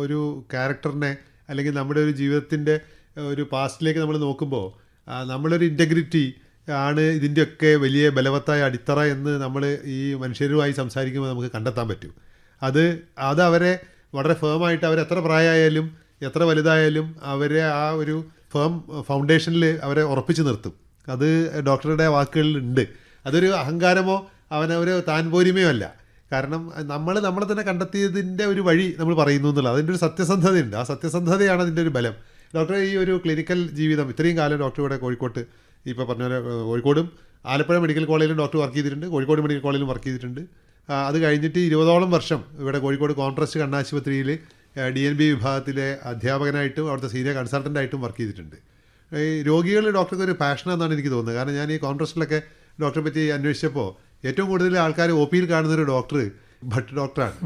ഒരു ക്യാരക്ടറിനെ അല്ലെങ്കിൽ നമ്മുടെ ഒരു ജീവിതത്തിൻ്റെ ഒരു പാസ്റ്റിലേക്ക് നമ്മൾ നോക്കുമ്പോൾ ആ, നമ്മളൊരു ഇൻറ്റഗ്രിറ്റി ആണ് ഇതിൻ്റെയൊക്കെ വലിയ ബലവത്തായ അടിത്തറ എന്ന് നമ്മൾ ഈ മനുഷ്യരുമായി സംസാരിക്കുമ്പോൾ നമുക്ക് കണ്ടെത്താൻ പറ്റും അത് അത് അവരെ വളരെ ഫേമായിട്ട് അവർ എത്ര പ്രായമായാലും എത്ര വലുതായാലും അവരെ ആ ഒരു ഫേം ഫൗണ്ടേഷനിൽ അവരെ ഉറപ്പിച്ച് നിർത്തും അത് ഡോക്ടറുടെ വാക്കുകളിലുണ്ട് അതൊരു അഹങ്കാരമോ അവനൊരു താൻ പോരിമയോ അല്ല കാരണം നമ്മൾ നമ്മളെ തന്നെ കണ്ടെത്തിയതിൻ്റെ ഒരു വഴി നമ്മൾ പറയുന്നു എന്നുള്ളത് അതിൻ്റെ ഒരു സത്യസന്ധതയുണ്ട് ആ സത്യസന്ധതയാണ് അതിൻ്റെ ഒരു ബലം ഡോക്ടറെ ഈ ഒരു ക്ലിനിക്കൽ ജീവിതം ഇത്രയും കാലം ഡോക്ടർ ഇവിടെ കോഴിക്കോട്ട് ഇപ്പോൾ പറഞ്ഞ പോലെ ഏഹ്, കോഴിക്കോടും ആലപ്പുഴ മെഡിക്കൽ കോളേജിലും ഡോക്ടർ വർക്ക് ചെയ്തിട്ടുണ്ട് കോഴിക്കോട് മെഡിക്കൽ കോളേജിലും വർക്ക് ചെയ്തിട്ടുണ്ട് ആ, അത് കഴിഞ്ഞിട്ട് ഇരുപതോളം വർഷം ഇവിടെ കോഴിക്കോട് കോൺട്രസ്റ്റ് കണ്ണാശുപത്രിയിൽ ഡി എൻ ബി വിഭാഗത്തിലെ അധ്യാപകനായിട്ടും അവിടുത്തെ സീനിയർ കൺസൾട്ടൻ്റായിട്ടും വർക്ക് ചെയ്തിട്ടുണ്ട് ഈ രോഗികൾ ഡോക്ടർക്ക് ഒരു പാഷനാണെന്നാണ് എനിക്ക് തോന്നുന്നത് കാരണം ഞാൻ ഈ കോൺട്രസ്റ്റിലൊക്കെ ഡോക്ടറെ പറ്റി അന്വേഷിച്ചപ്പോൾ ഏറ്റവും കൂടുതൽ ആൾക്കാർ ഒ പിയിൽ കാണുന്ന ഒരു ഡോക്ടർ ഭട്ട് ഡോക്ടറാണ്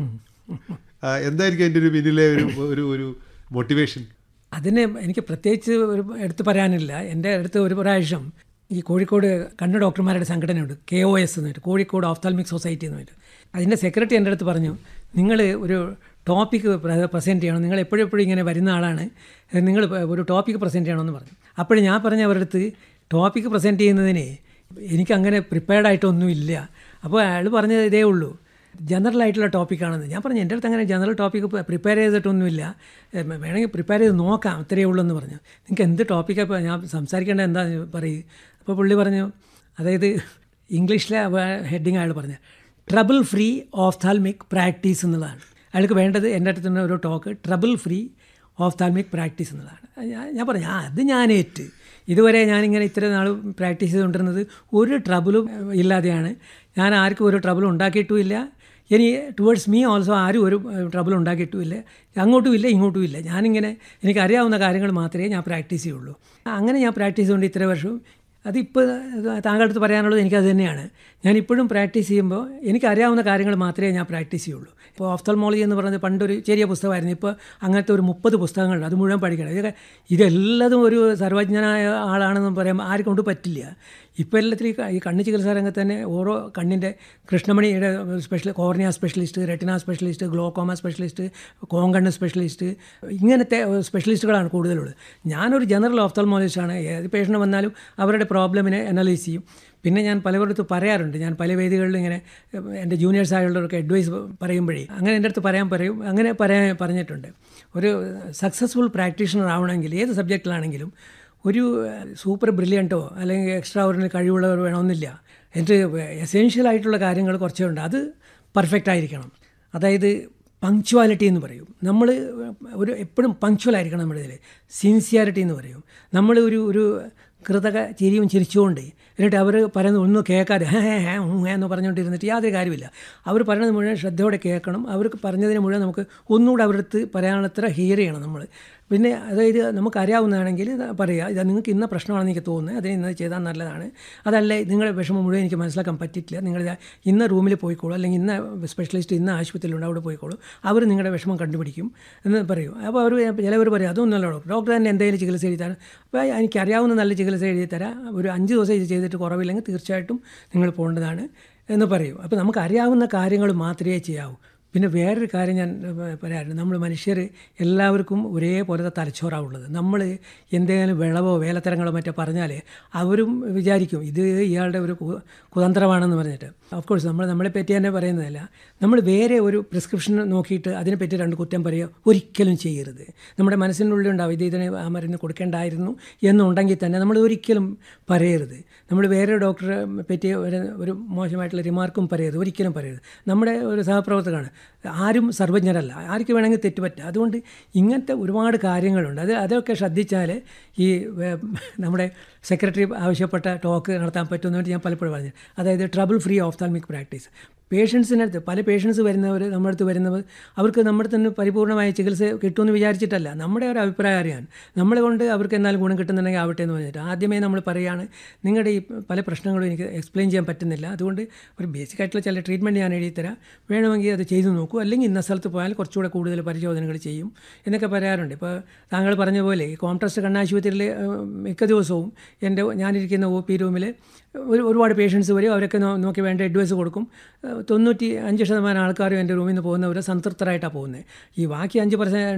ആ, എന്തായിരിക്കും അതിൻ്റെ ഒരു പിന്നിലെ ഒരു ഒരു ഒരു മോട്ടിവേഷൻ അതിന് എനിക്ക് പ്രത്യേകിച്ച് ഒരു എടുത്ത് പറയാനില്ല എൻ്റെ അടുത്ത് ഒരു പ്രാവശ്യം ഈ കോഴിക്കോട് കണ്ണ് ഡോക്ടർമാരുടെ സംഘടനയുണ്ട് കെ ഒ എസ് എന്നിട്ട് കോഴിക്കോട് ഓഫ്താൽമിക് സൊസൈറ്റി എന്ന് പറഞ്ഞിട്ട് അതിൻ്റെ സെക്രട്ടറി എൻ്റെ അടുത്ത് പറഞ്ഞു നിങ്ങൾ ഒരു ടോപ്പിക്ക് പ്രസൻറ്റ് ചെയ്യണം നിങ്ങൾ എപ്പോഴും എപ്പോഴും ഇങ്ങനെ വരുന്ന ആളാണ് നിങ്ങൾ ഒരു ടോപ്പിക്ക് പ്രസൻറ്റ് ചെയ്യണമെന്ന് പറഞ്ഞു അപ്പോഴും ഞാൻ പറഞ്ഞ അവരുടെ അടുത്ത് ടോപ്പിക്ക് പ്രസൻറ്റ് ചെയ്യുന്നതിന് എനിക്കങ്ങനെ പ്രിപ്പയർഡ് ആയിട്ടൊന്നുമില്ല അപ്പോൾ അയാൾ പറഞ്ഞത് ഇതേ ഉള്ളൂ ജനറൽ ആയിട്ടുള്ള ടോപ്പിക്കാണെന്ന് ഞാൻ പറഞ്ഞു എൻ്റെ അടുത്ത് അങ്ങനെ ജനറൽ ടോപ്പിക്ക് പ്രിപ്പയർ ചെയ്തിട്ടൊന്നുമില്ല ഏ, വേണമെങ്കിൽ പ്രിപ്പയർ ചെയ്ത് നോക്കാം അത്രയേ ഉള്ളൂ എന്ന് പറഞ്ഞു നിങ്ങൾക്ക് എന്ത് ടോപ്പിക്കാണ് ഇപ്പോൾ ഞാൻ സംസാരിക്കേണ്ടത് എന്താ പറയും അപ്പോൾ പുള്ളി പറഞ്ഞു അതായത് ഇംഗ്ലീഷിലെ ഹെഡിങ് അയാൾ പറഞ്ഞു ട്രബിൾ ഫ്രീ ഓഫ്താൽമിക് പ്രാക്ടീസ് എന്നുള്ളതാണ് അയാൾക്ക് വേണ്ടത് എൻ്റെ അടുത്ത് തന്നെ ഒരു talk trouble free ophthalmic practice എന്നുള്ളതാണ് ഞാൻ ഞാൻ പറഞ്ഞു ആ അത് ഞാൻ ഏറ്റ് ഇതുവരെ ഞാനിങ്ങനെ ഇത്ര നാൾ പ്രാക്ടീസ് ചെയ്തുകൊണ്ടിരുന്നത് ഒരു ട്രബിളും ഇല്ലാതെയാണ് ഞാൻ ആർക്കും ഒരു ട്രബിൾ ഉണ്ടാക്കിയിട്ടുമില്ല ഇനി ടുവേർഡ്സ് മീ ഓൾസോ ആരും ഒരു ട്രബിൾ ഉണ്ടാക്കിയിട്ടുമില്ല അങ്ങോട്ടും ഇല്ല ഇങ്ങോട്ടും ഇല്ല ഞാനിങ്ങനെ എനിക്കറിയാവുന്ന കാര്യങ്ങൾ മാത്രമേ ഞാൻ പ്രാക്ടീസ് ചെയ്യുള്ളൂ അങ്ങനെ ഞാൻ പ്രാക്ടീസ് ചെയ്തുകൊണ്ട് ഇത്ര വർഷവും അതിപ്പോൾ താങ്കളുടെ അടുത്ത് പറയാനുള്ളത് എനിക്കത് തന്നെയാണ് ഞാൻ ഇപ്പോഴും പ്രാക്ടീസ് ചെയ്യുമ്പോൾ എനിക്കറിയാവുന്ന കാര്യങ്ങൾ മാത്രമേ ഞാൻ പ്രാക്ടീസ് ചെയ്യുള്ളൂ ഇപ്പോൾ ഓഫ്തൽമോളജി എന്ന് പറയുന്നത് പണ്ടൊരു ചെറിയ പുസ്തകമായിരുന്നു ഇപ്പോൾ അങ്ങനത്തെ ഒരു മുപ്പത് പുസ്തകങ്ങളുണ്ട് അത് മുഴുവൻ പഠിക്കണം ഇതൊക്കെ ഇതെല്ലാതും ഒരു സർവജ്ഞനായ ആളാണെന്ന് പറയാൻ ആരെ കൊണ്ട് പറ്റില്ല ഇപ്പോൾ എല്ലാത്തിലും ഈ ക- ഈ കണ്ണ് ചികിത്സാ രംഗത്ത് തന്നെ ഓരോ കണ്ണിൻ്റെ കൃഷ്ണമണിയുടെ special cornea specialist retina specialist glaucoma specialist കോങ്കണ്ണ് സ്പെഷ്യലിസ്റ്റ് ഇങ്ങനത്തെ സ്പെഷ്യലിസ്റ്റുകളാണ് കൂടുതലുള്ളത് ഞാനൊരു ജനറൽ ഓഫ്തൽമോളജിസ്റ്റാണ് ഏത് പേഷ്യൻ്റ് വന്നാലും അവരുടെ പ്രോബ്ലമിനെ അനലൈസ് ചെയ്യും പിന്നെ ഞാൻ പലവരടുത്ത് പറയാറുണ്ട് ഞാൻ പല വേദികളിലും ഇങ്ങനെ ഏഹ്, എൻ്റെ ജൂനിയേഴ്സ് ആയുള്ളവർക്ക് അഡ്വൈസ് പറയുമ്പോഴേ അങ്ങനെ എൻ്റെ അടുത്ത് പറയാൻ പറയും അങ്ങനെ പറയാൻ പറഞ്ഞിട്ടുണ്ട് ഒരു സക്സസ്ഫുൾ പ്രാക്ടീഷണർ ആവണമെങ്കിൽ ഏത് സബ്ജക്റ്റിലാണെങ്കിലും ഒരു സൂപ്പർ ബ്രില്യൻറ്റോ അല്ലെങ്കിൽ എക്സ്ട്രാ ഓർഡിനറി കഴിവുള്ളവർ വേണമെന്നില്ല എന്നിട്ട് എസെൻഷ്യൽ ആയിട്ടുള്ള കാര്യങ്ങൾ കുറച്ചേ ഉണ്ട് അത് പെർഫെക്റ്റ് ആയിരിക്കണം അതായത് പങ്ക്ച്വാലിറ്റി എന്ന് പറയും നമ്മൾ ഒരു എപ്പോഴും പങ്ക്ച്വൽ ആയിരിക്കണം നമ്മുടെ ഇതിൽ സിൻസിയാരിറ്റി എന്ന് പറയും നമ്മൾ ഒരു ഒരു കൃതക ചിരിയും ചിരിച്ചുകൊണ്ട് എന്നിട്ട് അവർ പറയുന്നത് ഒന്നും കേൾക്കാതെ ഹേ ഹേ ഹേ ഹൂ ഹേ എന്ന് പറഞ്ഞുകൊണ്ടിരുന്നിട്ട് യാതൊരു കാര്യമില്ല അവർ പറയുന്നത് മുഴുവൻ ശ്രദ്ധയോടെ കേൾക്കണം അവർക്ക് പറഞ്ഞതിന് മുഴുവൻ നമുക്ക് ഒന്നുകൂടെ അവരുടെ അടുത്ത് പറയാനുള്ളത്ര ഹിയർ ചെയ്യണം നമ്മൾ പിന്നെ അതായത് നമുക്കറിയാവുന്നതാണെങ്കിൽ ഇത് പറയുക ഇത് നിങ്ങൾക്ക് ഇന്ന പ്രശ്നമാണെന്ന് എനിക്ക് തോന്നുന്നത് അതിന് ഇന്നത് ചെയ്താൽ നല്ലതാണ് അതല്ല നിങ്ങളുടെ വിഷമം മുഴുവൻ എനിക്ക് മനസ്സിലാക്കാൻ പറ്റിയിട്ടില്ല നിങ്ങൾ ഇതാ ഇന്ന റൂമിൽ പോയിക്കോളൂ അല്ലെങ്കിൽ ഇന്ന സ്പെഷ്യലിസ്റ്റ് ഇന്ന ആശുപത്രിയിലുണ്ട് അവിടെ പോയിക്കോളൂ അവർ നിങ്ങളുടെ വിഷമം കണ്ടുപിടിക്കും എന്ന് പറയും അപ്പോൾ അവർ ചിലവർ പറയും അതൊന്നുമല്ല ഡോക്ടർ ഡോക്ടർ തന്നെ എന്തെങ്കിലും ചികിത്സ എഴുതി തരാം അപ്പോൾ എനിക്കറിയാവുന്ന നല്ല ചികിത്സ എഴുതി തരാം ഒരു അഞ്ച് ദിവസം ഇത് ചെയ്തിട്ട് കുറവില്ലെങ്കിൽ തീർച്ചയായിട്ടും നിങ്ങൾ പോകേണ്ടതാണ് എന്ന് പറയും അപ്പോൾ നമുക്കറിയാവുന്ന കാര്യങ്ങൾ മാത്രമേ ചെയ്യാവൂ പിന്നെ വേറൊരു കാര്യം ഞാൻ ഏഹ്, പറയാറുണ്ട് നമ്മൾ മനുഷ്യർ എല്ലാവർക്കും ഒരേപോലത്തെ തലച്ചോറാവുള്ളത് നമ്മൾ എന്തെങ്കിലും വിളവോ വേലത്തരങ്ങളോ മറ്റോ പറഞ്ഞാൽ അവരും വിചാരിക്കും ഇത് ഇയാളുടെ ഒരു കു- കുതന്ത്രമാണെന്ന് പറഞ്ഞിട്ട് ഓഫ് കോഴ്സ് നമ്മൾ നമ്മളെ പറ്റി തന്നെ പറയുന്നതല്ല നമ്മൾ വേറെ ഒരു പ്രിസ്ക്രിപ്ഷൻ നോക്കിയിട്ട് അതിനെപ്പറ്റി രണ്ട് കുറ്റം പറയുക ഒരിക്കലും ചെയ്യരുത് നമ്മുടെ മനസ്സിനുള്ളിൽ ഉണ്ടാവും ഇത് ഇതിന് ആ മരുന്ന് കൊടുക്കേണ്ടായിരുന്നു എന്നുണ്ടെങ്കിൽ തന്നെ നമ്മൾ ഒരിക്കലും പറയരുത് നമ്മൾ വേറെ ഡോക്ടറെ പറ്റി ഒരു ഒരു മോശമായിട്ടുള്ള റിമാർക്കും പറയരുത് ഒരിക്കലും പറയരുത് നമ്മുടെ ഒരു സഹപ്രവർത്തകമാണ് ആരും സർവജ്ഞരല്ല ആർക്ക് വേണമെങ്കിൽ തെറ്റുപറ്റുക അതുകൊണ്ട് ഇങ്ങനത്തെ ഒരുപാട് കാര്യങ്ങളുണ്ട് അത് അതൊക്കെ ശ്രദ്ധിച്ചാൽ ഈ വേ- നമ്മുടെ സെക്രട്ടറി ആവശ്യപ്പെട്ട ടോക്ക് നടത്താൻ പറ്റുമെന്ന് വേണ്ടി ഞാൻ പലപ്പോഴും പറഞ്ഞു അതായത് ട്രബിൾ ഫ്രീ ഓഫ്താൽമിക് പ്രാക്ടീസ് പേഷ്യൻസിനടുത്ത് പല പേഷ്യൻസ് വരുന്നവർ നമ്മുടെ അടുത്ത് വരുന്നവർ അവർക്ക് നമ്മുടെ തന്നെ പരിപൂർണമായ ചികിത്സ കിട്ടുമെന്ന് വിചാരിച്ചിട്ടല്ല നമ്മുടെ ഒരു അഭിപ്രായം അറിയാൻ നമ്മളെ കൊണ്ട് അവർക്ക് എന്നാലും ഗുണം കിട്ടുന്നുണ്ടെങ്കിൽ ആവട്ടെ എന്ന് പറഞ്ഞിട്ട് ആദ്യമേ നമ്മൾ പറയുകയാണ് നിങ്ങളുടെ ഈ പല പ്രശ്നങ്ങളും എനിക്ക് എക്സ്പ്ലെയിൻ ചെയ്യാൻ പറ്റുന്നില്ല അതുകൊണ്ട് ഒരു ബേസിക് ആയിട്ടുള്ള ചില ട്രീറ്റ്മെൻറ്റ് ഞാൻ എഴുതി തരാം വേണമെങ്കിൽ അത് ചെയ്തു നോക്കൂ അല്ലെങ്കിൽ ഇന്ന സ്ഥലത്ത് പോയാൽ കുറച്ചുകൂടെ കൂടുതൽ പരിശോധനകൾ ചെയ്യും എന്നൊക്കെ പറയാറുണ്ട് ഇപ്പോൾ താങ്കൾ പറഞ്ഞ പോലെ ഈ കോംട്രസ്റ്റ് കണ്ണാശുപത്രിയിൽ മിക്ക ദിവസവും എൻ്റെ ഞാനിരിക്കുന്ന ഒ പി റൂമിൽ ഒരു ഒരുപാട് പേഷ്യൻസ് വരും അവരൊക്കെ നോ- നോക്കി വേണ്ട അഡ്വൈസ് കൊടുക്കും ഏഹ് തൊണ്ണൂറ്റി അഞ്ച് ശതമാനം ആൾക്കാരും എൻ്റെ റൂമിൽ നിന്ന് പോകുന്നവർ സംതൃപ്തരായിട്ടാണ് പോകുന്നത് ഈ ബാക്കി അഞ്ച് പെർസെൻറ്റ്